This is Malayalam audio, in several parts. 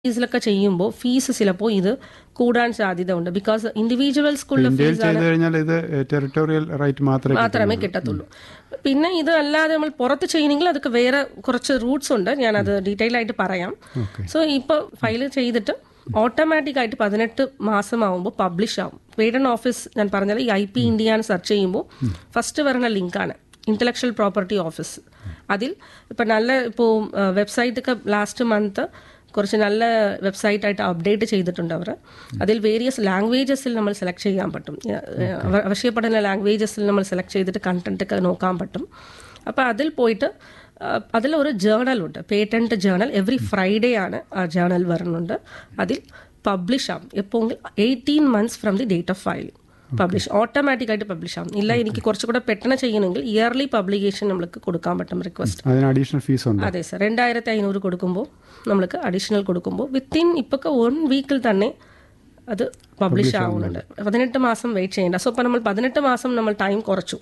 ഫീസിലൊക്കെ ചെയ്യുമ്പോൾ ഫീസ് ചിലപ്പോൾ ഇത് കൂടാൻ സാധ്യത ഉണ്ട് ബിക്കോസ് ഇൻഡിവിജ്വൽ സ്കൂളിലെ ഇന്ത്യയിൽ ഫീസ് ചെയ്തു കഴിഞ്ഞാൽ ഇത് ടെറിട്ടോറിയൽ റൈറ്റ് മാത്രമേ മാത്രമേ കിട്ടത്തുള്ളൂ പിന്നെ ഇത് അല്ലാതെ നമ്മൾ പുറത്ത് ചെയ്യണമെങ്കിൽ അതൊക്കെ വേറെ കുറച്ച് റൂട്ട്സ് ഉണ്ട് ഞാൻ അത് ഡീറ്റെയിൽ ആയിട്ട് പറയാം ഓക്കെ സോ ഇപ്പോൾ ഫയൽ ചെയ്തിട്ട് ഓട്ടോമാറ്റിക് ആയിട്ട് പതിനെട്ട് മാസമാകുമ്പോൾ പബ്ലിഷ് ആവും പേഡൻ ഓഫീസ് ഞാൻ പറഞ്ഞാൽ ഈ ഐ പി ഇന്ത്യ എന്ന് സെർച്ച് ചെയ്യുമ്പോൾ ഫസ്റ്റ് വരുന്ന ലിങ്കാണ് ഇന്റലക്ച്വൽ പ്രോപ്പർട്ടി ഓഫീസ് അതിൽ ഇപ്പം നല്ല ഇപ്പോൾ വെബ്സൈറ്റൊക്കെ ലാസ്റ്റ് മന്ത് കുറച്ച് നല്ല വെബ്സൈറ്റ് ആയിട്ട് അപ്ഡേറ്റ് ചെയ്തിട്ടുണ്ട് അവർ അതിൽ വേരിയസ് ലാംഗ്വേജസിൽ നമ്മൾ സെലക്ട് ചെയ്യാൻ പറ്റും ഏഹ്, അവ- ആവശ്യപ്പെടുന്ന ലാംഗ്വേജസിൽ നമ്മൾ സെലക്ട് ചെയ്തിട്ട് കണ്ടന്റ് ഒക്കെ നോക്കാൻ പറ്റും അപ്പോൾ അതിൽ പോയിട്ട് ആഹ് അതിലൊരു ജേണലുണ്ട് പേറ്റന്റ് ജേണൽ എവറി ഫ്രൈഡേ ആണ് ആ ജേണൽ വരുന്നുണ്ട് അതിൽ പബ്ലിഷ് ആവും എപ്പോൾ eighteen months from the date of filing publish automatic ആയിട്ട് പബ്ലിഷ് ആവും ഇല്ല എനിക്ക് കുറച്ചുകൂടെ പെട്ടെന്ന് ചെയ്യണമെങ്കിൽ ഇയർലി പബ്ലിക്കേഷൻ നമ്മൾക്ക് കൊടുക്കാൻ പറ്റും റിക്വസ്റ്റ് അതിന് അഡീഷണൽ ഫീസ് ഉണ്ട് അതെ സർ രണ്ടായിരത്തി അഞ്ഞൂറ് കൊടുക്കുമ്പോൾ നമ്മൾക്ക് അഡീഷണൽ കൊടുക്കുമ്പോൾ വിത്തിൻ ഇപ്പൊക്കെ വൺ വീക്കിൽ തന്നെ അത് പബ്ലിഷ് ആവുന്നുണ്ട് പതിനെട്ട് മാസം വെയിറ്റ് ചെയ്യേണ്ട സോ ഇപ്പം നമ്മൾ പതിനെട്ട് മാസം നമ്മൾ ടൈം കുറച്ചു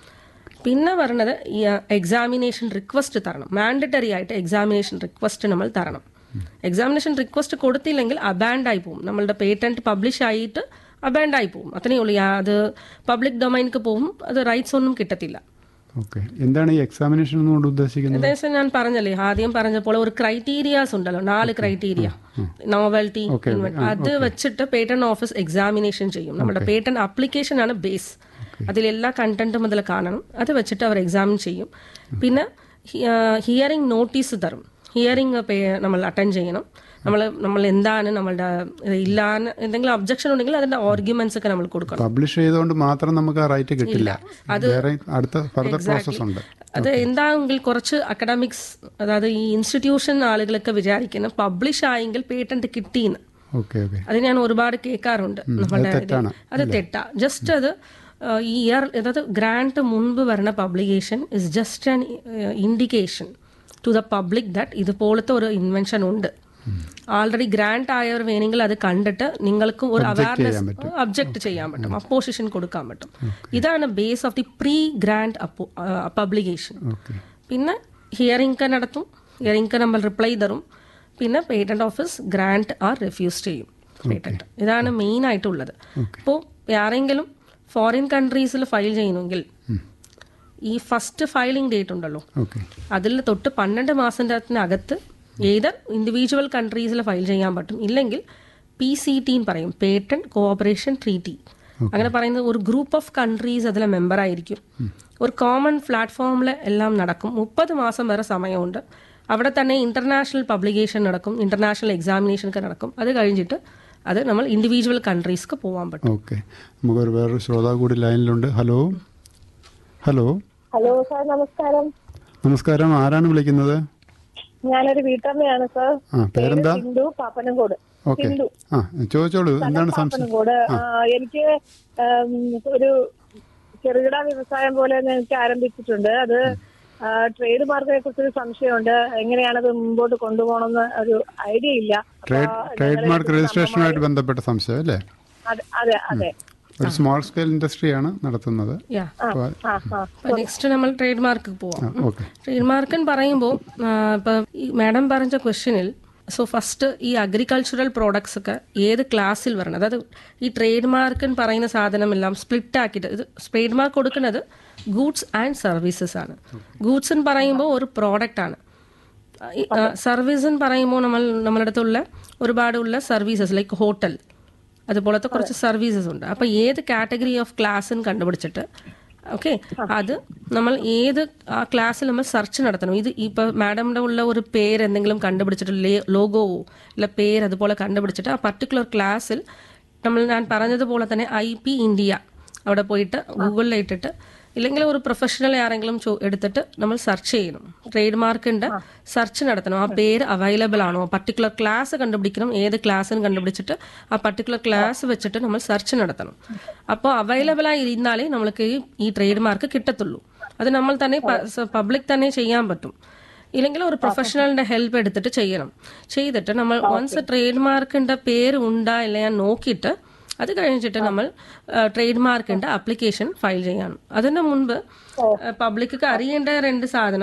പിന്നെ പറഞ്ഞത് ഈ എക്സാമിനേഷൻ റിക്വസ്റ്റ് തരണം മാൻഡറ്ററി ആയിട്ട് എക്സാമിനേഷൻ റിക്വസ്റ്റ് നമ്മൾ തരണം എക്സാമിനേഷൻ റിക്വസ്റ്റ് കൊടുത്തില്ലെങ്കിൽ അബാൻഡ് ആയി പോകും നമ്മളുടെ പേറ്റന്റ് പബ്ലിഷ് ആയിട്ട് അബാൻഡ് ആയി പോകും അത്രയേ ഉള്ളൂ യാ- അത് പബ്ലിക് ഡൊമൈനിക്ക് പോകും അത് റൈറ്റ്സ് ഒന്നും കിട്ടത്തില്ല ഓക്കെ എന്താണ് ഈ എക്സാമിനേഷൻ എന്നുകൊണ്ട് ഉദ്ദേശിക്കുന്നത് ഏകദേശം ഞാൻ പറഞ്ഞല്ലേ ആദ്യം പറഞ്ഞപ്പോൾ ഒരു ക്രൈറ്റീരിയാസ് ഉണ്ടല്ലോ നാല് ക്രൈറ്റീരിയ നോവൽറ്റി അത് വെച്ചിട്ട് പേറ്റന്റ് ഓഫീസ് എക്സാമിനേഷൻ ചെയ്യും നമ്മുടെ പേറ്റന്റ് ആപ്ലിക്കേഷൻ ആണ് ബേസ് അതിലെല്ലാ കണ്ടന്റും അതിൽ കാണണം അത് വെച്ചിട്ട് അവർ എക്സാമിൻ ചെയ്യും പിന്നെ ഹിയറിംഗ് നോട്ടീസ് തരും ഹിയറിംഗ് നമ്മൾ അറ്റൻഡ് ചെയ്യണം നമ്മൾ നമ്മൾ എന്താണ് നമ്മളുടെ ഇല്ലാന്ന് എന്തെങ്കിലും ഒബ്ജക്ഷൻ ഉണ്ടെങ്കിൽ അതിന്റെ ആർഗ്യുമെന്റ്സ് ഒക്കെ നമ്മൾ കൊടുക്കണം പബ്ലിഷ് ചെയ്തുകൊണ്ട് മാത്രം നമുക്ക് ആ റൈറ്റ് കിട്ടില്ല വേറെ അടുത്ത ഫർദർ പ്രോസസ് ഉണ്ട് അത് എന്താണെങ്കിൽ കുറച്ച് അക്കഡമിക്സ് അതായത് ഈ ഇൻസ്റ്റിറ്റ്യൂഷൻ ആളുകളൊക്കെ വിചാരിക്കണം പബ്ലിഷ് ആയെങ്കിൽ പേറ്റന്റ് കിട്ടിയെന്ന് ഓക്കെ ഓക്കെ അത് ഞാൻ ഒരുപാട് കേൾക്കാറുണ്ട് നമ്മുടെ തെറ്റാണ്. ഇതിൽ. അത് തെറ്റാ ജസ്റ്റ് അത് ആ, ഈ ഇയർ അതായത് ഗ്രാൻഡ് മുൻപ് വരുന്ന publication is just an indication to the public that ഇതുപോലത്തെ ഒരു ഇൻവെൻഷൻ ഉണ്ട് ആൾറെഡി ഗ്രാൻഡ് ആയവർ വേണമെങ്കിൽ അത് കണ്ടിട്ട് നിങ്ങൾക്കും ഒരു അവയർനെസ് അബ്ജക്ട് ചെയ്യാൻ പറ്റും അപ്പോസിഷൻ കൊടുക്കാൻ പറ്റും ഇതാണ് base of the pre grant publication okay പിന്നെ ഹിയറിംഗ് നടത്തും ഹിയറിംഗ് നമ്മൾ റിപ്ലൈ തരും പിന്നെ patent office grant or refuse ചെയ്യും പേറ്റന്റ് ഇതാണ് മെയിൻ ആയിട്ടുള്ളത് ഇപ്പോൾ ആരെങ്കിലും ഫോറിൻ കൺട്രീസിൽ ഫയൽ ചെയ്യണമെങ്കിൽ ഈ ഫസ്റ്റ് ഫയലിംഗ് ഡേറ്റ് ഉണ്ടല്ലോ ഓക്കെ അതിൽ തൊട്ട് പന്ത്രണ്ട് മാസത്തിനകത്ത് ഏത് ഇൻഡിവിജ്വൽ കൺട്രീസിൽ ഫയൽ ചെയ്യാൻ പറ്റും ഇല്ലെങ്കിൽ പി സി ടി പറയും പേറ്റന്റ് കോഓപ്പറേഷൻ ട്രീറ്റി അങ്ങനെ പറയുന്നത് ഒരു ഗ്രൂപ്പ് ഓഫ് കൺട്രീസ് അതിലെ മെമ്പർ ആയിരിക്കും ഒരു കോമൺ പ്ലാറ്റ്ഫോമിൽ എല്ലാം നടക്കും മുപ്പത് മാസം വരെ സമയമുണ്ട് അവിടെ തന്നെ ഇന്റർനാഷണൽ പബ്ലിക്കേഷൻ നടക്കും ഇന്റർനാഷണൽ എക്സാമിനേഷൻ ഒക്കെ നടക്കും അത് കഴിഞ്ഞിട്ട് അത് നമ്മൾ ഇൻഡിവിജ്വൽ കൺട്രീസ്ക്ക് പോകാൻ പറ്റും ഓക്കെ നമുക്കൊരു വേറൊരു ശ്രോതാവ് കൂടി ലൈനിലുണ്ട് ഹലോ ഹലോ ഹലോ സാർ നമസ്കാരം നമസ്കാരം ആരാണ് വിളിക്കുന്നത് ഞാനൊരു വീട്ടമ്മയാണ് സാർ ആ പേരെന്താ ഹിന്ദു പാപ്പനംകോട് ഓക്കെ ഹിന്ദു ആ ചോദിച്ചോളൂ എന്താണ് സംശയം പാപ്പനംകോട് ആ, എനിക്ക് ഉം, ഒരു ചെറുകിട വ്യവസായം പോലെ ഒന്ന് എനിക്ക് ആരംഭിച്ചിട്ടുണ്ട് അത് ട്രേഡ് മാർക്കിനെ കുറിച്ചൊരു സംശയമുണ്ട് എങ്ങനെയാണത് മുമ്പോട്ട് കൊണ്ടുപോകണമെന്ന് ഒരു ഐഡിയ ഇല്ല അപ്പൊ ട്രേഡ് ട്രേഡ് മാർക്ക് രജിസ്ട്രേഷനുമായിട്ട് ബന്ധപ്പെട്ട സംശയം അല്ലേ അതെ അതെ അതെ ഒരു സ്മോൾ സ്കെയിൽ ഇൻഡസ്ട്രിയാണ് നടത്തുന്നത് യാ അപ്പോൾ ആ ആ നെക്സ്റ്റ് നമ്മൾ ട്രേഡ് മാർക്ക് പോവാം ഓക്കെ ട്രേഡ് മാർക്ക് എന്ന് പറയുമ്പോൾ ഇപ്പം ഈ മാഡം പറഞ്ഞ ക്വസ്റ്റ്യനിൽ സോ ഫസ്റ്റ് ഈ അഗ്രികൾച്ചറൽ പ്രോഡക്ട്സ് ഒക്കെ ഏത് ക്ലാസ്സിൽ വരണം അതായത് ഈ ട്രേഡ് മാർക്ക് എന്ന് പറയുന്ന സാധനമെല്ലാം സ്പ്ലിറ്റ് ആക്കിയിട്ട് ഇത് ട്രേഡ് മാർക്ക് കൊടുക്കുന്നത് ഗൂഡ്സ് ആൻഡ് സർവീസസ് ആണ് ഗൂഡ്സ് എന്ന് പറയുമ്പോൾ ഒരു പ്രോഡക്റ്റ് ആണ് സർവീസ് എന്ന് പറയുമ്പോൾ നമ്മൾ നമ്മുടെ അടുത്തുള്ള ഒരുപാടുള്ള സർവീസസ് ലൈക്ക് ഹോട്ടൽ അതുപോലത്തെ കുറച്ച് സർവീസസ് ഉണ്ട് അപ്പോൾ ഏത് കാറ്റഗറി ഓഫ് ക്ലാസ് കണ്ടുപിടിച്ചിട്ട് ഓക്കെ അത് നമ്മൾ ഏത് ആ ക്ലാസ്സിൽ നമ്മൾ സെർച്ച് നടത്തണം ഇത് ഇപ്പൊ മാഡമിന്റെ ഉള്ള ഒരു പേര് എന്തെങ്കിലും കണ്ടുപിടിച്ചിട്ട് ലോഗോവോ ഇല്ല പേര് അതുപോലെ കണ്ടുപിടിച്ചിട്ട് ആ പർട്ടിക്കുലർ ക്ലാസ്സിൽ നമ്മൾ ഞാൻ പറഞ്ഞതുപോലെ തന്നെ ഐ പി ഇന്ത്യ അവിടെ പോയിട്ട് ഗൂഗിളിൽ ഇട്ടിട്ട് ഇല്ലെങ്കിൽ ഒരു പ്രൊഫഷണൽ ആരെങ്കിലും ചോ- എടുത്തിട്ട് നമ്മൾ സെർച്ച് ചെയ്യണം ട്രേഡ് മാർക്കിന്റെ സെർച്ച് നടത്തണം ആ പേര് അവൈലബിൾ ആണോ പർട്ടിക്കുലർ ക്ലാസ് കണ്ടുപിടിക്കണം ഏത് ക്ലാസ്സിന് കണ്ടുപിടിച്ചിട്ട് ആ പർട്ടിക്കുലർ ക്ലാസ് വെച്ചിട്ട് നമ്മൾ സെർച്ച് നടത്തണം അപ്പോൾ അവൈലബിൾ ആയി ഇരുന്നാലേ നമ്മൾക്ക് ഈ- ഈ ട്രേഡ് മാർക്ക് കിട്ടത്തുള്ളൂ അത് നമ്മൾ തന്നെ പബ്ലിക് തന്നെ ചെയ്യാൻ പറ്റും ഇല്ലെങ്കിൽ ഒരു പ്രൊഫഷണലിന്റെ ഹെൽപ്പ് എടുത്തിട്ട് ചെയ്യണം ചെയ്തിട്ട് നമ്മൾ വൺസ് ട്രേഡ് മാർക്കിന്റെ പേര് ഉണ്ടാ ഇല്ല ഞാൻ നോക്കിയിട്ട് അത് കഴിഞ്ഞിട്ട് നമ്മൾ ട്രേഡ് മാർക്കിന്റെ അപ്ലിക്കേഷൻ ഫയൽ ചെയ്യണം അതിന് മുൻപ് പബ്ലിക്ക് അറിയേണ്ട രണ്ട് സാധനം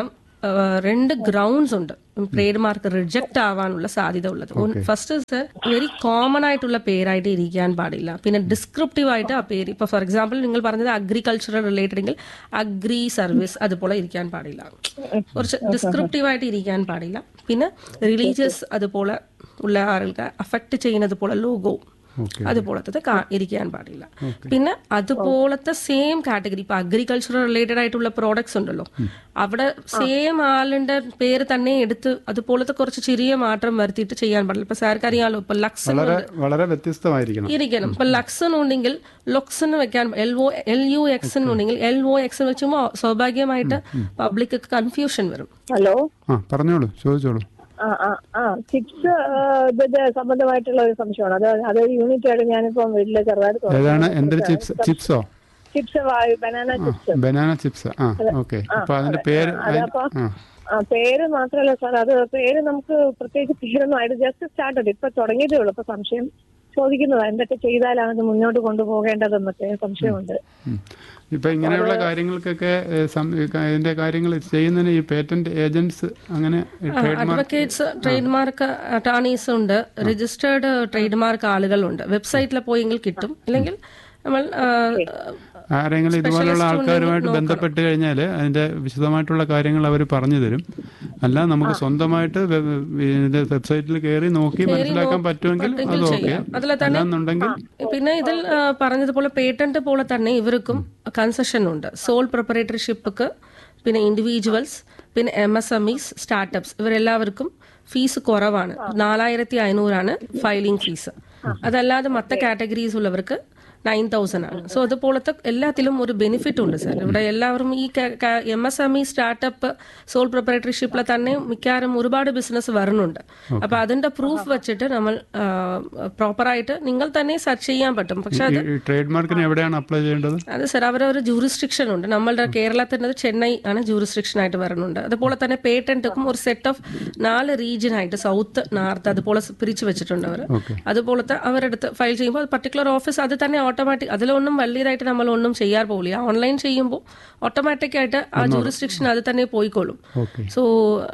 രണ്ട് ഗ്രൗണ്ട്സ് ഉണ്ട് ട്രേഡ് മാർക്ക് റിജക്റ്റ് ആവാനുള്ള സാധ്യത ഉള്ളത് ഫസ്റ്റ് വെരി കോമൺ ആയിട്ടുള്ള പേരായിട്ട് ഇരിക്കാൻ പാടില്ല പിന്നെ ഡിസ്ക്രിപ്റ്റീവ് ആയിട്ട് ആ പേര് ഇപ്പൊ ഫോർ എക്സാമ്പിൾ നിങ്ങൾ പറഞ്ഞത് അഗ്രികൾച്ചറൽ റിലേറ്റഡ് എങ്കിൽ അഗ്രി സർവീസ് അതുപോലെ ഇരിക്കാൻ പാടില്ല കുറച്ച് ഡിസ്ക്രിപ്റ്റീവ് ആയിട്ട് ഇരിക്കാൻ പാടില്ല പിന്നെ റിലീജിയസ് അതുപോലെ ഉള്ള ആളുകൾക്ക് അഫക്റ്റ് ചെയ്യുന്നത് പോലെ ലോഗോ ഓക്കെ അതുപോലത്തെ കാ- ഇരിക്കാൻ പാടില്ല പിന്നെ അതുപോലത്തെ സെയിം കാറ്റഗറി ഇപ്പൊ അഗ്രികൾച്ചറൽ റിലേറ്റഡ് ആയിട്ടുള്ള പ്രോഡക്ട്സ് ഉണ്ടല്ലോ അവിടെ സെയിം ആളിന്റെ പേര് തന്നെ എടുത്ത് അതുപോലത്തെ കുറച്ച് ചെറിയ മാറ്റം വരുത്തിയിട്ട് ചെയ്യാൻ പാടില്ല ഇപ്പൊ സാർക്ക് അറിയാലോ ഇപ്പൊ ലക്സ് വളരെ വളരെ വ്യത്യസ്തമായിരിക്കണം ഇരിക്കണം ഇപ്പൊ ലക്സ് എന്നുണ്ടെങ്കിൽ ലൊക്സ് എന്ന് വെക്കാൻ L O L U X എന്നുണ്ടെങ്കിൽ എൽ ഒ എക്സ് വെച്ചുമ്പോൾ സ്വാഭാവികമായിട്ട് പബ്ലിക് കൺഫ്യൂഷൻ വരും ഹലോ ആ പറഞ്ഞോളൂ ചോദിച്ചോളൂ ആ ആ ആ ചിപ്സ് ഇതിന്റെ സംബന്ധമായിട്ടുള്ള ഒരു സംശയമാണ് അത് അതൊരു യൂണിറ്റ് ആയിട്ട് ഞാനിപ്പം വീട്ടില് ചെറുതായിട്ട് ഏതാണ് എന്തൊരു ചിപ്സ് ചിപ്സോ chips banana chips banana chips ആ ഓക്കെ അപ്പൊ അതിന്റെ പേര് അതപ്പോ ആ ആ പേര് മാത്രമല്ല സാർ അത് പേര് നമുക്ക് പ്രത്യേകിച്ച് പേരൊന്നും ആയിട്ട് ജസ്റ്റ് സ്റ്റാർട്ടഡ് ഇപ്പൊ തുടങ്ങിയതേ ഉള്ളൂ അപ്പൊ സംശയം ചോദിക്കുന്നതാ എന്തൊക്കെ ചെയ്താലാണ് ഇത് മുന്നോട്ട് കൊണ്ടുപോകേണ്ടതെന്നൊക്കെ സംശയമുണ്ട് ഉം. ഇപ്പൊ ഇങ്ങനെയുള്ള കാര്യങ്ങൾക്കൊക്കെ ഏ, സം- ഈ ക- ഇതിന്റെ കാര്യങ്ങൾ ചെയ്യുന്നതിന് ഈ പേറ്റന്റ് ഏജന്റ്സ് അങ്ങനെ trade mark advocates trade mark attorneys ഉണ്ട് രജിസ്റ്റേർഡ് ട്രേഡ് മാർക്ക് ആളുകളുണ്ട് വെബ്സൈറ്റിൽ പോയെങ്കിൽ കിട്ടും അല്ലെങ്കിൽ നമ്മൾ ആ, ആരെങ്കിലും ഇതുപോലുള്ള ആൾക്കാരുമായിട്ട് ബന്ധപ്പെട്ട് കഴിഞ്ഞാൽ അതിന്റെ വിശദമായിട്ടുള്ള കാര്യങ്ങൾ അവർ പറഞ്ഞു തരും അല്ല നമുക്ക് സ്വന്തമായിട്ട് വെ- വെ- ഇതിന്റെ വെബ്സൈറ്റിൽ കയറി നോക്കി മനസ്സിലാക്കാൻ പറ്റുമെങ്കിൽ അത് ഓക്കെ അതിൽ തന്നെ അല്ലാന്നുണ്ടെങ്കിൽ പിന്നെ ഇതിൽ ആ, പറഞ്ഞതുപോലെ പേറ്റന്റ് പോലെ തന്നെ ഇവർക്കും കൺസെഷൻ ഉണ്ട് സോൾ പ്രിപ്പറേറ്റർഷിപ്പ് പിന്നെ ഇൻഡിവിജ്വൽസ് പിന്നെ M S M Es startups ഇവരെല്ലാവർക്കും ഫീസ് കുറവാണ് നാലായിരത്തി അഞ്ഞൂറാണ് ഫയലിംഗ് ഫീസ് അതല്ലാതെ മറ്റു കാറ്റഗറീസ് ഉള്ളവർക്ക് നയൻ തൗസൻഡ് ആണ് സോ അതുപോലത്തെ എല്ലാത്തിലും ഒരു ബെനിഫിറ്റ് ഉണ്ട് സാർ ഇവിടെ എല്ലാവരും ഈ M S M E startup sole പ്രിപ്പറേറ്റർഷിപ്പിൽ തന്നെ മിക്കവാറും ഒരുപാട് ബിസിനസ് വരുന്നുണ്ട് അപ്പൊ അതിന്റെ പ്രൂഫ് വെച്ചിട്ട് നമ്മൾ പ്രോപ്പറായിട്ട് നിങ്ങൾ തന്നെ സെർച്ച് ചെയ്യാൻ പറ്റും പക്ഷെ അത് ഈ ട്രേഡ് മാർക്കിന് എവിടെയാണ് അപ്ലൈ ചെയ്യേണ്ടത് അത് സാർ അവരൊരു ജൂറിസ്ട്രിക്ഷൻ ഉണ്ട് നമ്മളുടെ കേരളത്തിൻ്റെ ചെന്നൈ ആണ് ജൂറിസ്ട്രിക്ഷൻ ആയിട്ട് വരുന്നുണ്ട് അതുപോലെ തന്നെ പേറ്റന്റും ഒരു സെറ്റ് ഓഫ് നാല് റീജിയൻ ആയിട്ട് സൗത്ത് നോർത്ത് അതുപോലെ പിരിച്ചു വെച്ചിട്ടുണ്ട് അവർ ഓക്കെ അതുപോലത്തെ അവരെടുത്ത് ഫയൽ ചെയ്യുമ്പോൾ പർട്ടിക്കുലർ ഓഫീസ് അത് തന്നെ ഓട്ടോമാറ്റിക് അതിലൊന്നും വലിയതായിട്ട് നമ്മൾ ഒന്നും ചെയ്യാൻ പോകില്ല ഓൺലൈൻ ചെയ്യുമ്പോൾ ഓട്ടോമാറ്റിക് ആയിട്ട് ആ ജൂറിസ്ട്രിക്ഷൻ അത് തന്നെ പോയിക്കോളും ഓക്കെ സോ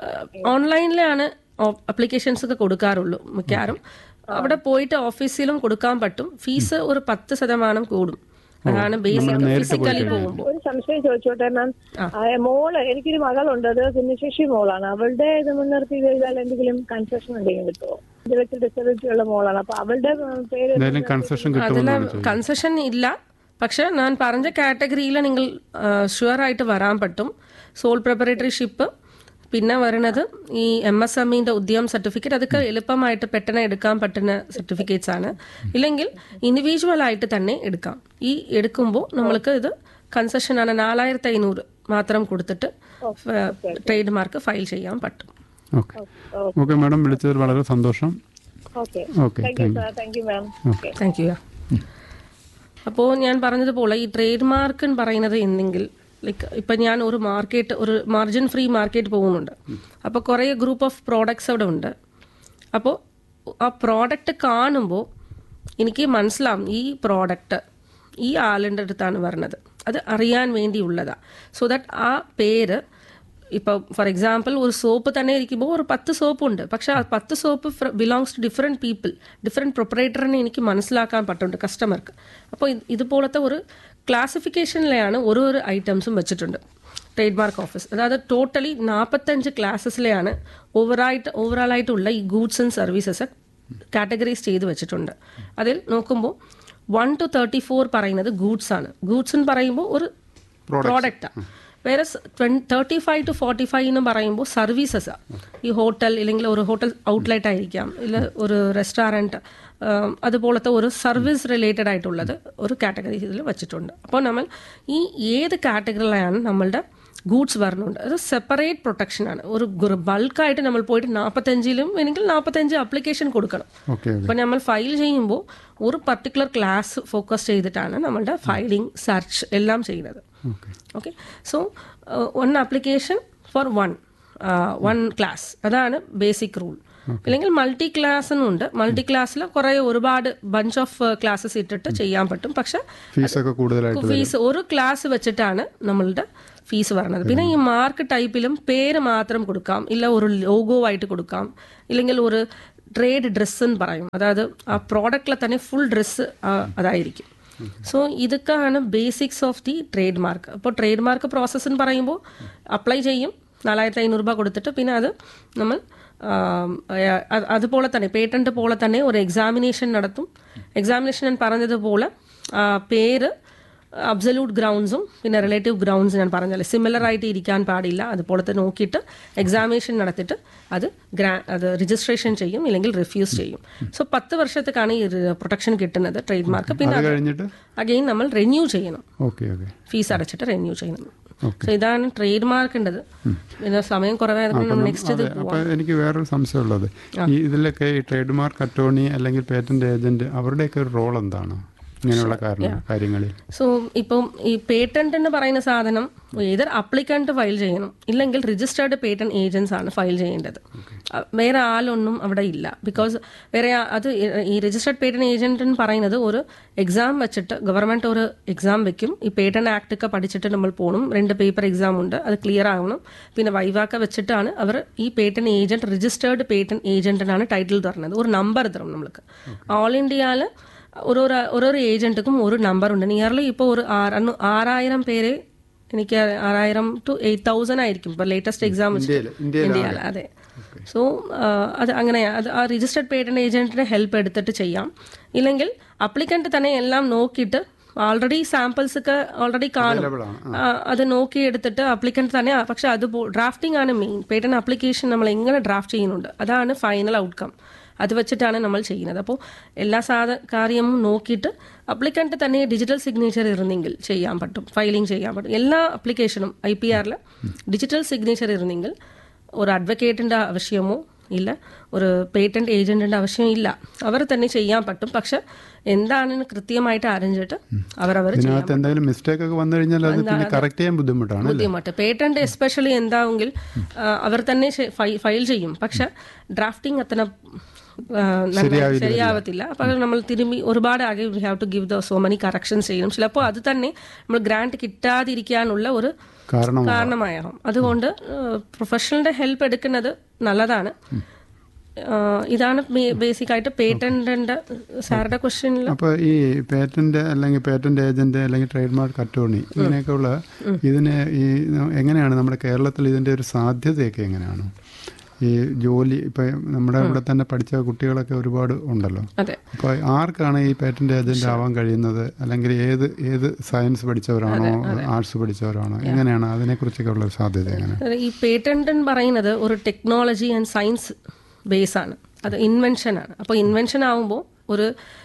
ഓൺലൈനിലാണ് അപ്ലിക്കേഷൻസ് ഒക്കെ കൊടുക്കാറുള്ളൂ മിക്കവാറും അവിടെ പോയിട്ട് ഓഫീസിലും കൊടുക്കാൻ പറ്റും ഫീസ് ഒരു പത്ത് ശതമാനം കൂടും അതാണ് ബേസിക് ഫിസിക്കലി പോകുമ്പോൾ ഒരു സംശയം ചോദിച്ചോട്ടെ മാം മോള് എനിക്കൊരു മകളുണ്ട് അത് ഭിന്നശേഷി മോളാണ് അവളുടെ ഇത് മുൻനിർത്തി ചെയ്താൽ എന്തെങ്കിലും കൺസെഷൻ എന്തെങ്കിലും കിട്ടുമോ ഇന്റലക്ച്വൽ ഡിസബിലിറ്റി ഉള്ള മോളാണ് അപ്പൊ അവളുടെ ഉം, പേര് എന്തായാലും കൺസെഷൻ അതിൽ കിട്ടുമെന്നാണ് ചോദിച്ചത് കൺസെഷൻ ഇല്ല പക്ഷെ ഞാൻ പറഞ്ഞ കാറ്റഗറിയിൽ നിങ്ങൾ ഷുവർ ആയിട്ട് വരാൻ പറ്റും സോൾ പ്രിപ്പറേറ്ററിഷിപ്പ് പിന്നെ വരുന്നത് ഈ എം എസ് എം ഇന്റെ ഉദ്യം സർട്ടിഫിക്കറ്റ് അതൊക്കെ എളുപ്പമായിട്ട് പെട്ടെന്ന് എടുക്കാൻ പറ്റുന്ന സർട്ടിഫിക്കറ്റ്സ് ആണ് ഇല്ലെങ്കിൽ ഇൻഡിവിജ്വൽ ആയിട്ട് തന്നെ എടുക്കാം ഈ എടുക്കുമ്പോൾ നമ്മൾക്ക് ഇത് കൺസെഷൻ ആണ് നാലായിരത്തി അഞ്ഞൂറ് മാത്രം കൊടുത്തിട്ട് ട്രേഡ് മാർക്ക് ഫയൽ ചെയ്യാൻ പറ്റും ഓക്കെ ഓക്കെ മാഡം വിളിച്ചതിൽ വളരെ സന്തോഷം okay okay thank you sir thank you ma'am okay thank you അപ്പോൾ ഞാൻ പറഞ്ഞതുപോലെ ഈ ട്രേഡ് മാർക്ക് എന്ന് പറയുന്നത് എന്തെങ്കിൽ ലൈക്ക് ഇപ്പം ഞാൻ ഒരു മാർക്കറ്റ് ഒരു മാർജിൻ ഫ്രീ മാർക്കറ്റ് പോകുന്നുണ്ട് അപ്പോൾ കുറേ ഗ്രൂപ്പ് ഓഫ് പ്രോഡക്ട്സ് അവിടെ ഉണ്ട് അപ്പോൾ ആ പ്രോഡക്റ്റ് കാണുമ്പോൾ എനിക്ക് മനസ്സിലാവും ഈ പ്രോഡക്റ്റ് ഈ ആളിൻ്റെ അടുത്താണ് വരുന്നത് അത് അറിയാൻ വേണ്ടിയുള്ളതാണ് സോ ദാറ്റ് ആ പേര് ഇപ്പോൾ ഫോർ എക്സാമ്പിൾ ഒരു സോപ്പ് തന്നെ ഇരിക്കുമ്പോൾ ഒരു പത്ത് സോപ്പ് ഉണ്ട് പക്ഷെ ആ പത്ത് soap belongs to different people different പ്രൊപ്പറേറ്ററിനെ എനിക്ക് മനസ്സിലാക്കാൻ പറ്റുന്നുണ്ട് കസ്റ്റമർക്ക് അപ്പോൾ ഇത് ഇതുപോലത്തെ ഒരു ക്ലാസിഫിക്കേഷനിലെയാണ് ഓരോ ഒരു ഐറ്റംസും വെച്ചിട്ടുണ്ട് ട്രേഡ് മാർക്ക് ഓഫീസ് അതായത് ടോട്ടലി നാൽപ്പത്തഞ്ച് ക്ലാസ്സസിലെയാണ് ഓവറായിട്ട് ഓവറാളായിട്ടുള്ള ഈ ഗൂഡ്സ് ആൻഡ് സർവീസസ് കാറ്റഗറൈസ് ചെയ്ത് വെച്ചിട്ടുണ്ട് അതിൽ നോക്കുമ്പോൾ വൺ ടു തേർട്ടി ഫോർ പറയുന്നത് ഗൂഡ്സ് ആണ് ഗൂഡ്സ് എന്ന് പറയുമ്പോൾ ഒരു പ്രോഡക്റ്റാണ് വേറെ thirty five to forty five എന്ന് പറയുമ്പോൾ സർവീസസ് ഈ ഹോട്ടൽ ഇല്ലെങ്കിൽ ഒരു ഹോട്ടൽ ഔട്ട്ലെറ്റ് ആയിരിക്കാം ഇല്ല ഒരു റെസ്റ്റോറൻറ്റ് അതുപോലത്തെ ഒരു സർവീസ് റിലേറ്റഡ് ആയിട്ടുള്ളത് ഒരു കാറ്റഗറി ഇതിൽ വെച്ചിട്ടുണ്ട് അപ്പോൾ നമ്മൾ ഈ ഏത് കാറ്റഗറിയിലാണ് നമ്മളുടെ ഗൂഡ്സ് വരുന്നുണ്ട് അത് സെപ്പറേറ്റ് പ്രൊട്ടക്ഷൻ ആണ് ഒരു ബൾക്കായിട്ട് നമ്മൾ പോയിട്ട് നാൽപ്പത്തഞ്ചിലും എനിക്ക് നാൽപ്പത്തഞ്ച് അപ്ലിക്കേഷൻ കൊടുക്കണം ഓക്കെ അപ്പോൾ നമ്മൾ ഫയൽ ചെയ്യുമ്പോൾ ഒരു പർട്ടിക്കുലർ ക്ലാസ് ഫോക്കസ് ചെയ്തിട്ടാണ് നമ്മളുടെ ഫയലിംഗ് സെർച്ച് എല്ലാം ചെയ്യുന്നത് okay okay so one application for one one class അതാണ് ബേസിക് റൂൾ ഇല്ലെങ്കിൽ മൾട്ടി ക്ലാസ്സും ഉണ്ട് മൾട്ടി ക്ലാസ്സിൽ കുറേ ഒരുപാട് ബഞ്ച് ഓഫ് ക്ലാസ്സസ് ഇട്ടിട്ട് ചെയ്യാൻ പറ്റും പക്ഷെ ഫീസൊക്കെ കൂടുതലായിട്ട് ഫീസ് ഒരു ക്ലാസ് വെച്ചിട്ടാണ് നമ്മളുടെ ഫീസ് പറയുന്നത് പിന്നെ ഈ മാർക്ക് ടൈപ്പിലും പേര് മാത്രം കൊടുക്കാം ഇല്ല ഒരു ലോഗോ ആയിട്ട് കൊടുക്കാം ഇല്ലെങ്കിൽ ഒരു ട്രേഡ് ഡ്രസ്സ് എന്ന് പറയും അതായത് ആ പ്രോഡക്റ്റിലെ തന്നെ ഫുൾ ഡ്രസ്സ് അതായിരിക്കും സോ ഇതൊക്കെയാണ് basics of the trade mark അപ്പോൾ ട്രേഡ് മാർക്ക് പ്രോസസ്സ് എന്ന് പറയുമ്പോൾ അപ്ലൈ ചെയ്യും നാലായിരത്തി അഞ്ഞൂറ് രൂപ കൊടുത്തിട്ട് പിന്നെ അത് നമ്മൾ ആം, അ- അത് അതുപോലെ തന്നെ പേറ്റന്റ് പോലെ തന്നെ ഒരു എക്സാമിനേഷൻ നടത്തും എക്സാമിനേഷൻ ഞാൻ പറഞ്ഞതുപോലെ ആ, പേര് അബ്സല്യൂട്ട് ഗ്രൗണ്ട്സും പിന്നെ റിലേറ്റീവ് ഗ്രൗണ്ട്സ് ഞാൻ പറഞ്ഞാൽ സിമിലർ ആയിട്ട് ഇരിക്കാൻ പാടില്ല അതുപോലത്തെ നോക്കിയിട്ട് എക്സാമിനേഷൻ നടത്തിയിട്ട് അത് ഗ്രാ അത് രജിസ്ട്രേഷൻ ചെയ്യും ഇല്ലെങ്കിൽ റിഫ്യൂസ് ചെയ്യും സോ പത്ത് വർഷത്തേക്കാണ് ഈ പ്രൊട്ടക്ഷൻ കിട്ടുന്നത് ട്രേഡ് മാർക്ക് പിന്നെ അത് കഴിഞ്ഞിട്ട് അഗെയിൻ നമ്മൾ റിന്യൂ ചെയ്യണം ഓക്കെ ഓക്കെ ഫീസ് അടച്ചിട്ട് റിന്യൂ ചെയ്യണം സോ ഇതാണ് ട്രേഡ് മാർക്കിൻ്റെത് പിന്നെ സമയം കുറവായതുകൊണ്ട് നമ്മൾ നെക്സ്റ്റ് ഇത് അതെ അപ്പൊ എനിക്ക് വേറൊരു സംശയമുള്ളത് ഈ ഇതിലൊക്കെ ഈ ട്രേഡ് മാർക്ക് അറ്റോർണി അല്ലെങ്കിൽ പേറ്റന്റ് ഏജന്റ് അവരുടെയൊക്കെ ഒരു റോൾ എന്താണ് ഇങ്ങനെയുള്ള കാരണം കാര്യങ്ങളിൽ സോ ഇപ്പം ഈ പേറ്റന്റ് എന്ന് പറയുന്ന സാധനം ഏതർ അപ്ലിക്കന്റ് ഫയൽ ചെയ്യണം ഇല്ലെങ്കിൽ രജിസ്റ്റേർഡ് പേറ്റന്റ് ഏജൻസ് ആണ് ഫയൽ ചെയ്യേണ്ടത് അഹ് വേറെ ആളൊന്നും അവിടെ ഇല്ല ബിക്കോസ് വേറെ ആ- അത് ഈ രജിസ്റ്റേർഡ് പേറ്റന്റ് ഏജന്റ് എന്ന് പറയുന്നത് ഒരു എക്സാം വെച്ചിട്ട് ഗവൺമെന്റ് ഒരു എക്സാം വെക്കും ഈ പേറ്റന്റ് ആക്ട് ഒക്കെ പഠിച്ചിട്ട് നമ്മൾ പോകണം രണ്ട് പേപ്പർ എക്സാം ഉണ്ട് അത് ക്ലിയർ ആവണം പിന്നെ വൈവാക്ക വെച്ചിട്ടാണ് അവർ ഈ പേറ്റന്റ് ഏജന്റ് രജിസ്റ്റേർഡ് പേറ്റന്റ് ഏജന്റിനാണ് ടൈറ്റിൽ തരുന്നത് ഒരു നമ്പർ തരും നമ്മൾക്ക് ഓൾ ഇന്ത്യയിൽ ഓരോരോ ഓരോരോ ഏജന്റുക്കും ഒരു നമ്പർ ഉണ്ട് നിയർലി ഇപ്പോൾ ഒരു ആറ് ആറായിരം പേര് എനിക്ക് ആറായിരം ടു എയ്റ്റ് തൗസൻഡ് ആയിരിക്കും ഇപ്പോൾ ലേറ്റസ്റ്റ് എക്സാം ഇന്ത്യയില് ഇന്ത്യയിൽ ഇന്ത്യയിൽ അതെ സോ അത് അങ്ങനെയാണ് അത് ആ രജിസ്റ്റർഡ് പേറ്റന്റ് ഏജന്റിന്റെ ഹെൽപ്പ് എടുത്തിട്ട് ചെയ്യാം ഇല്ലെങ്കിൽ അപ്ലിക്കന്റ് തന്നെ എല്ലാം നോക്കിയിട്ട് ആൾറെഡി സാമ്പിൾസ് ഒക്കെ ഓൾറെഡി കാണും Available ആണ്. ആ, അത് നോക്കി എടുത്തിട്ട് അപ്ലിക്കന്റ് തന്നെ ആ, പക്ഷെ അത് ഡ്രാഫ്റ്റിംഗ് ആണ് മെയിൻ പേറ്റന്റ് അപ്ലിക്കേഷൻ നമ്മൾ എങ്ങനെ ഡ്രാഫ്റ്റ് ചെയ്യുന്നുണ്ട് അതാണ് ഫൈനൽ ഔട്ട്കം അത് വെച്ചിട്ടാണ് നമ്മൾ ചെയ്യുന്നത് അപ്പോൾ എല്ലാ സാധ കാര്യവും നോക്കിയിട്ട് അപ്ലിക്കന്റ് തന്നെ ഡിജിറ്റൽ സിഗ്നേച്ചർ ഇരുന്നെങ്കിൽ ചെയ്യാൻ പറ്റും ഫയലിംഗ് ചെയ്യാൻ പറ്റും എല്ലാ അപ്ലിക്കേഷനും ഐ പി ആറിൽ ഡിജിറ്റൽ സിഗ്നേച്ചർ ഇരുന്നെങ്കിൽ ഒരു അഡ്വക്കേറ്റിൻ്റെ ആവശ്യമോ ഇല്ല ഒരു പേറ്റന്റ് ഏജന്റിന്റെ ആവശ്യം ഇല്ല അവർ തന്നെ ചെയ്യാൻ പറ്റും പക്ഷെ എന്താണെന്ന് കൃത്യമായിട്ട് അറിഞ്ഞിട്ട് അവരവർ ചെയ്യാൻ ഇതിനകത്ത് എന്തെങ്കിലും മിസ്റ്റേക്ക് ഒക്കെ വന്നു കഴിഞ്ഞാൽ അത് പിന്നെ കറക്റ്റ് ചെയ്യാൻ ബുദ്ധിമുട്ടാണ് അല്ലേ? ബുദ്ധിമുട്ട് പേറ്റന്റ് എസ്പെഷ്യലി എന്താവെങ്കിൽ ആ, അവർ തന്നെ ശ- ഫൈ- ഫയൽ ചെയ്യും പക്ഷെ ഡ്രാഫ്റ്റിംഗ് അത്ര ആ, നന്നായി ശരിയാവത്തില്ല അപ്പൊ നമ്മൾ തിരുമ്പി ഒരുപാട് ആകെ we have to give the so many corrections ചെയ്യണം ചിലപ്പോൾ അത് തന്നെ നമ്മൾ ഗ്രാന്റ് കിട്ടാതിരിക്കാനുള്ള ഒരു കാരണം കാരണമാകും അതുകൊണ്ട് പ്രൊഫഷണലിന്റെ ഹെൽപ്പ് എടുക്കുന്നത് നല്ലതാണ് ആ, ഇതാണ് ബേസിക് ആയിട്ട് പേറ്റന്റിന്റെ സാറുടെ ക്വസ്റ്റ്യനിൽ അപ്പൊ ഈ പേറ്റന്റ് അല്ലെങ്കിൽ പേറ്റന്റ് ഏജന്റ് അല്ലെങ്കിൽ ട്രേഡ് മാർക്ക് അറ്റോർണി ഇങ്ങനെയൊക്കെയുള്ള ഇതിന് ഈ എങ്ങനെയാണ് നമ്മുടെ കേരളത്തിൽ ഇതിന്റെ ഒരു സാധ്യതയൊക്കെ എങ്ങനെയാണ് ഈ ജോലി ഇപ്പൊ നമ്മുടെ ഇവിടെ തന്നെ പഠിച്ച കുട്ടികളൊക്കെ ഒരുപാട് ഉണ്ടല്ലോ അതെ അപ്പോൾ ആർക്കാണ് ഈ പേറ്റന്റ് ഏജന്റ് ആവാൻ കഴിയുന്നത് അല്ലെങ്കിൽ ഏത് ഏത് സയൻസ് പഠിച്ചവരാണോ ആർട്സ് പഠിച്ചവരാണോ എങ്ങനെയാണ് അതിനെക്കുറിച്ചൊക്കെ ഉള്ള ഒരു സാധ്യത എങ്ങനെ ഈ പേറ്റന്റ് എന്ന് പറയുന്നത് ഒരു ടെക്നോളജി ആൻഡ് സയൻസ് ബേസ് ആണ് അത് ഇൻവെൻഷൻ ആണ് അപ്പോൾ ഇൻവെൻഷൻ ആവുമ്പോൾ ഒരു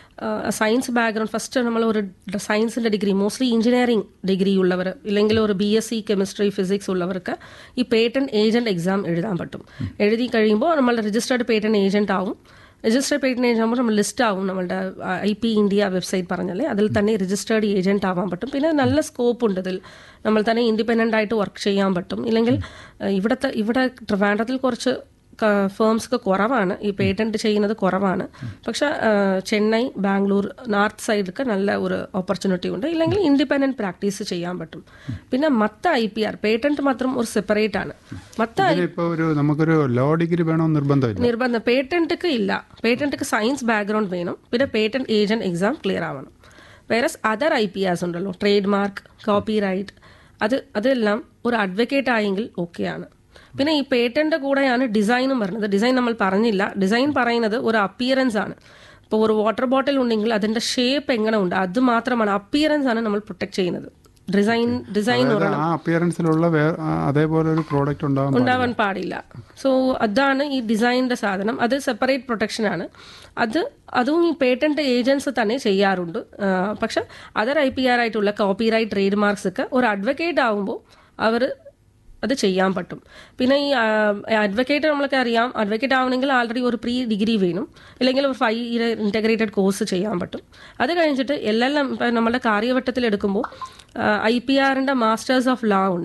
സയൻസ് ബാക്ക്ഗ്രൗണ്ട് ഫസ്റ്റ് നമ്മൾ ഒരു സയൻസിന്റെ ഡിഗ്രി മോസ്റ്റ്ലി എഞ്ചിനീയറിംഗ് ഡിഗ്രി ഉള്ളവർ ഇല്ലെങ്കിൽ ഒരു B S C chemistry physics ഉള്ളവർക്ക് ഈ പേറ്റന്റ് ഏജന്റ് എക്സാം എഴുതാൻ പറ്റും എഴുതി കഴിയുമ്പോൾ നമ്മൾ രജിസ്റ്റേർഡ് പേറ്റന്റ് ഏജന്റ് ആവും രജിസ്റ്റേർഡ് പേറ്റന്റ് ഏജന്റ് ആകുമ്പോൾ നമ്മൾ ലിസ്റ്റ് ആവും നമ്മളുടെ ഐ പി ഇന്ത്യ വെബ്സൈറ്റ് പറഞ്ഞാലേ അതിൽ തന്നെ രജിസ്റ്റേർഡ് ഏജന്റ് ആവാൻ പറ്റും പിന്നെ നല്ല സ്കോപ്പ് ഉണ്ട് ഇതിൽ നമ്മൾ തന്നെ ഇൻഡിപെൻഡന്റ് ആയിട്ട് വർക്ക് ചെയ്യാൻ പറ്റും ഇല്ലെങ്കിൽ ഏഹ്, ഇവിടുത്തെ ഇവിടെ ട്രിവാൻഡ്രത്തിൽ കുറച്ച് ഫേംസ് ഒക്കെ കുറവാണ് ഈ പേറ്റന്റ് ചെയ്യുന്നത് കുറവാണ് പക്ഷെ ഏഹ്, ചെന്നൈ ബാംഗ്ലൂർ നോർത്ത് സൈഡിലൊക്കെ നല്ല ഒരു ഓപ്പർച്യൂണിറ്റി ഉണ്ട് ഇല്ലെങ്കിൽ ഇൻഡിപെൻഡന്റ് പ്രാക്ടീസ് ചെയ്യാൻ പറ്റും പിന്നെ മത്ത ഐ പി ആർ പേറ്റന്റ് മാത്രം ഒരു സെപ്പറേറ്റ് ആണ് മത്ത ഇതിനിപ്പോ ഒരു നമുക്കൊരു ലോ ഡിഗ്രി വേണമെന്ന് നിർബന്ധമില്ല നിർബന്ധം പേറ്റന്റ്ക്ക് ഇല്ല പേറ്റന്റ്ക്ക് സയൻസ് ബാക്ക്ഗ്രൗണ്ട് വേണം പിന്നെ പേറ്റന്റ് ഏജന്റ് എക്സാം ക്ലിയർ ആവണം വേറെ അതർ ഐ പി ആർസ് ഉണ്ടല്ലോ ട്രേഡ് മാർക്ക് കോപ്പി റൈറ്റ് അത് അതെല്ലാം ഒരു അഡ്വക്കേറ്റ് ആയെങ്കിൽ ഓക്കെയാണ് പിന്നെ ഈ പേറ്റന്റ് കൂടെയാണ് ഡിസൈനും വരുന്നത് ഡിസൈൻ നമ്മൾ പറഞ്ഞില്ല ഡിസൈൻ പറയുന്നത് ഒരു അപ്പിയറൻസ് ആണ് ഇപ്പോൾ ഒരു വാട്ടർ ബോട്ടിൽ ഉണ്ടെങ്കിൽ അതിന്റെ ഷേപ്പ് എങ്ങനെ ഉണ്ട് അത് മാത്രമാണ് അപ്പിയറൻസ് ആണ് നമ്മൾ പ്രൊട്ടക്ട് ചെയ്യുന്നത് ഡിസൈൻ ഡിസൈൻ അതായത് ആ അപ്പിയറൻസിലുള്ള വേ- ആ അതേപോലെ ഒരു പ്രോഡക്റ്റ് ഉണ്ടാവാൻ പാടില്ല. ഉണ്ടാവാൻ പാടില്ല സോ അതാണ് ഈ ഡിസൈനിന്റെ സാധനം അത് സെപ്പറേറ്റ് പ്രൊട്ടക്ഷൻ ആണ് അത് അതും ഈ പേറ്റന്റ് ഏജൻസ് തന്നെ ചെയ്യാറുണ്ട് ആ, പക്ഷെ അതർ ഐ പി ആർ ആയിട്ടുള്ള കോപ്പി റൈറ്റ് ട്രേഡ് മാർക്സ് ഒക്കെ ഒരു അഡ്വക്കേറ്റ് ആവുമ്പോൾ അവർ അത് ചെയ്യാൻ പറ്റും പിന്നെ ഈ അഡ്വക്കേറ്റ് നമ്മൾക്ക് അറിയാം അഡ്വക്കേറ്റ് ആവണമെങ്കിൽ ആൾറെഡി ഒരു പ്രീ ഡിഗ്രി വേണം അല്ലെങ്കിൽ ഒരു ഫൈവ് ഇയർ ഇൻറ്റഗ്രേറ്റഡ് കോഴ്സ് ചെയ്യാൻ പറ്റും അത് കഴിഞ്ഞിട്ട് എല്ലാം ഇപ്പം നമ്മുടെ കാര്യവട്ടത്തിൽ എടുക്കുമ്പോൾ ഐ പി ആറിൻ്റെ മാസ്റ്റേഴ്സ് ഓഫ് ലോ ഉണ്ട്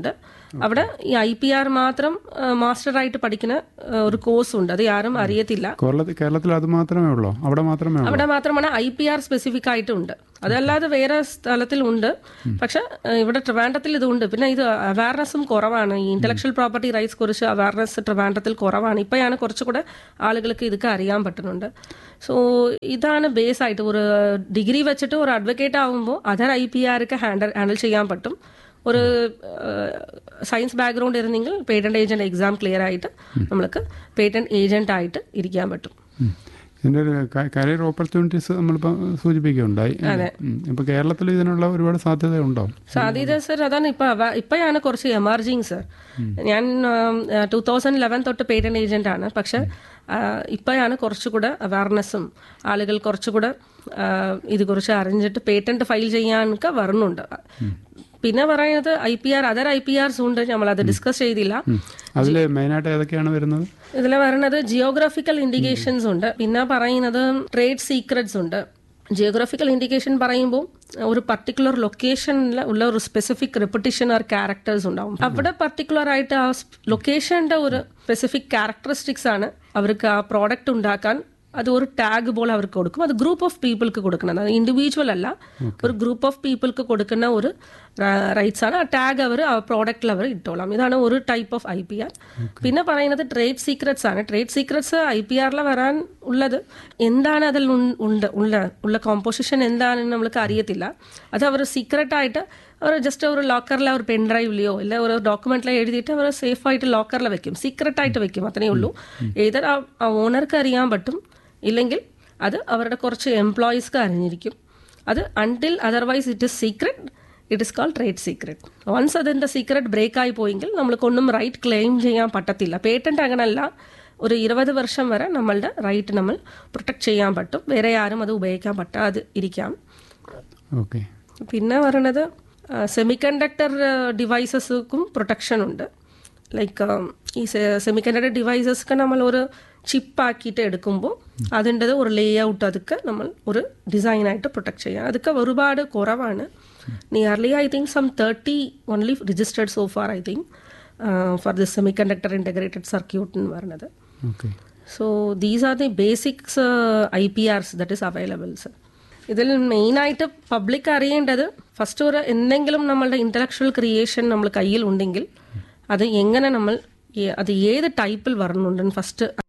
അവിടെ ഈ ഐ പി ആർ മാത്രം മാസ്റ്ററായിട്ട് പഠിക്കുന്ന ആ, ഒരു കോഴ്സ് ഉണ്ട് അത് ആരും അറിയത്തില്ല കേരളത്തിൽ കേരളത്തിൽ അത് മാത്രമേ ഉള്ളൂ അവിടെ മാത്രമേ ഉള്ളൂ അവിടെ മാത്രമാണ് ഐ പി ആർ സ്പെസിഫിക് ആയിട്ടുണ്ട് അതല്ലാതെ വേറെ സ്ഥലത്തിലുണ്ട് പക്ഷെ ആ, ഇവിടെ ട്രിവാൻഡത്തിൽ ഇതുണ്ട് പിന്നെ ഇത് അവയർനെസ്സും കുറവാണ് ഈ ഇന്റലക്ച്വൽ പ്രോപ്പർട്ടി റൈറ്റ്സ് കുറിച്ച് അവയർനെസ് ട്രിവാൻഡത്തിൽ കുറവാണ് ഇപ്പോഴാണ് കുറച്ചുകൂടെ ആളുകൾക്ക് ഇതൊക്കെ അറിയാൻ പറ്റുന്നുണ്ട് സോ ഇതാണ് ബേസ് ആയിട്ട് ഒരു ഡിഗ്രി വെച്ചിട്ട് ഒരു അഡ്വക്കേറ്റ് ആകുമ്പോൾ അതർ ഐ പി ആർക്ക് ഹാൻഡിൽ ഹാൻഡിൽ ചെയ്യാൻ പറ്റും ഒരു സയൻസ് ബാക്ക്ഗ്രൗണ്ട് ഇരുന്നെങ്കിൽ പേറ്റന്റ് ഏജന്റ് എക്സാം ക്ലിയർ ആയിട്ട് നമ്മൾക്ക് പേറ്റന്റ് ഏജന്റ് ആയിട്ട് ഇരിക്കാൻ പറ്റും ഉം. ഇതിന്റെ ഒരു കരിയർ ഓപ്പർച്യൂണിറ്റീസ് നമ്മളിപ്പോൾ സൂചിപ്പിക്കുകയുണ്ടായി ഉം. ഇപ്പൊ കേരളത്തിൽ ഇതിനുള്ള ഒരുപാട് സാധ്യത ഉണ്ടോ സാധ്യത സർ അതാണ് ഇപ്പൊ അവ- ഇപ്പോഴാണ് കുറച്ച് എമർജിങ് സർ ഞാൻ ടൂ തൗസൻഡ് ലെവൻ തൊട്ട് പേറ്റന്റ് ഏജന്റ് ആണ് പക്ഷെ ഇപ്പോഴാണ് കുറച്ചുകൂടെ അവയർനെസ്സും ആളുകൾ കുറച്ചുകൂടെ ആ, ഇതുകുറിച്ച് അറിഞ്ഞിട്ട് പേറ്റന്റ് ഫയൽ ചെയ്യാനൊക്കെ വരുന്നുണ്ട് പിന്നെ പറയുന്നത് I P R other I P Rs ഉണ്ട് നമ്മളത് ഡിസ്കസ് ചെയ്തില്ല അതിൽ മെയിനായിട്ട് ഏതൊക്കെയാണ് വരുന്നത് ഇതിൽ പറയുന്നത് ജിയോഗ്രാഫിക്കൽ ഇൻഡിക്കേഷൻസ് ഉണ്ട് പിന്നെ പറയുന്നത് ട്രേഡ് സീക്രട്സ് ഉണ്ട് ജിയോഗ്രാഫിക്കൽ ഇൻഡിക്കേഷൻ പറയുമ്പോൾ ഒരു പർട്ടിക്കുലർ ലൊക്കേഷനിൽ ഉള്ള ഒരു സ്പെസിഫിക് റെപ്പിറ്റേഷൻ ഓർ ക്യാരക്ടേഴ്സ് ഉണ്ടാവും അവിടെ പർട്ടിക്കുലർ ആയിട്ട് ആ ലൊക്കേഷന്റെ ഒരു സ്പെസിഫിക് ക്യാരക്ടറിസ്റ്റിക്സ് ആണ് അവർക്ക് ആ പ്രോഡക്റ്റ് ഉണ്ടാക്കാൻ അത് ഒരു ടാഗ് പോലെ അവർക്ക് കൊടുക്കും അത് ഗ്രൂപ്പ് ഓഫ് പീപ്പിൾക്ക് കൊടുക്കുന്നത് അത് ഇൻഡിവിജ്വൽ അല്ല ഒരു ഗ്രൂപ്പ് ഓഫ് പീപ്പിൾക്ക് കൊടുക്കുന്ന ഒരു റൈറ്റ്സ് ആണ് ആ ടാഗ് അവർ ആ പ്രോഡക്റ്റിൽ അവർ ഇട്ടോളാം ഇതാണ് ഒരു type of I P R പിന്നെ പറയുന്നത് ട്രേഡ് സീക്രട്സ് ആണ് ട്രേഡ് സീക്രട്സ് ഐ പി ആറിൽ വരാൻ ഉള്ളത് എന്താണ് അതിൽ ഉൺ- ഉണ്ട് ഉള്ള ഉള്ള കോമ്പോസിഷൻ എന്താണെന്ന് നമ്മൾക്ക് അറിയത്തില്ല അത് അവർ സീക്രട്ടായിട്ട് അവർ ജസ്റ്റ് ഒരു ലോക്കറിലെ ഒരു പെൻ ഡ്രൈവിലെയോ ഇല്ല ഒരു ഡോക്യുമെന്റിലോ എഴുതിയിട്ട് അവർ സേഫ് ആയിട്ട് ലോക്കറിൽ വെക്കും സീക്രട്ടായിട്ട് വെക്കും അത്രയേ ഉള്ളൂ ഏതൊരു ആ ഓണർക്ക് അറിയാൻ പറ്റും ഇല്ലെങ്കിൽ അത് അവരുടെ കുറച്ച് എംപ്ലോയീസ്ക്ക് അറിഞ്ഞിരിക്കും അത് until otherwise it is secret it is call trade secret once അതിൻ്റെ സീക്രട്ട് ബ്രേക്ക് ആയി പോയെങ്കിൽ നമ്മൾക്കൊന്നും റൈറ്റ് ക്ലെയിം ചെയ്യാൻ പറ്റത്തില്ല പേറ്റന്റ് അങ്ങനല്ല ഒരു ഇരുപത് വർഷം വരെ നമ്മളുടെ റൈറ്റ് നമ്മൾ പ്രൊട്ടക്ട് ചെയ്യാൻ പറ്റും വേറെ ആരും അത് ഉപയോഗിക്കാൻ പറ്റാതെ ഇരിക്കാം ഓക്കെ പിന്നെ പറയണത് സെമി കണ്ടക്ടർ ഡിവൈസസ്ക്കും പ്രൊട്ടക്ഷൻ ഉണ്ട് ലൈക്ക് ഈ സെമി കണ്ടക്ടർ ഡിവൈസസ്ക്ക് നമ്മൾ ഒരു ചിപ്പാക്കിയിട്ട് എടുക്കുമ്പോൾ അതിൻ്റെ ഒരു ലേ ഔട്ട് അതൊക്കെ നമ്മൾ ഒരു ഡിസൈനായിട്ട് പ്രൊട്ടക്ട് ചെയ്യാം അതൊക്കെ ഒരുപാട് കുറവാണ് nearly I think some thirty only registered so far I think for the semiconductor integrated circuit എന്ന് പറയുന്നത് okay so these are the basics I P Rs that is available sir ഇതിൽ മെയിനായിട്ട് പബ്ലിക് അറിയേണ്ടത് ഫസ്റ്റ് ഒരു എന്തെങ്കിലും നമ്മളുടെ ഇന്റലക്ച്വൽ ക്രിയേഷൻ നമ്മൾ കയ്യിൽ ഉണ്ടെങ്കിൽ അത് എങ്ങനെ നമ്മൾ ഏ- അത് ഏത് ടൈപ്പിൽ വരണുണ്ടെന്ന് ഫസ്റ്റ്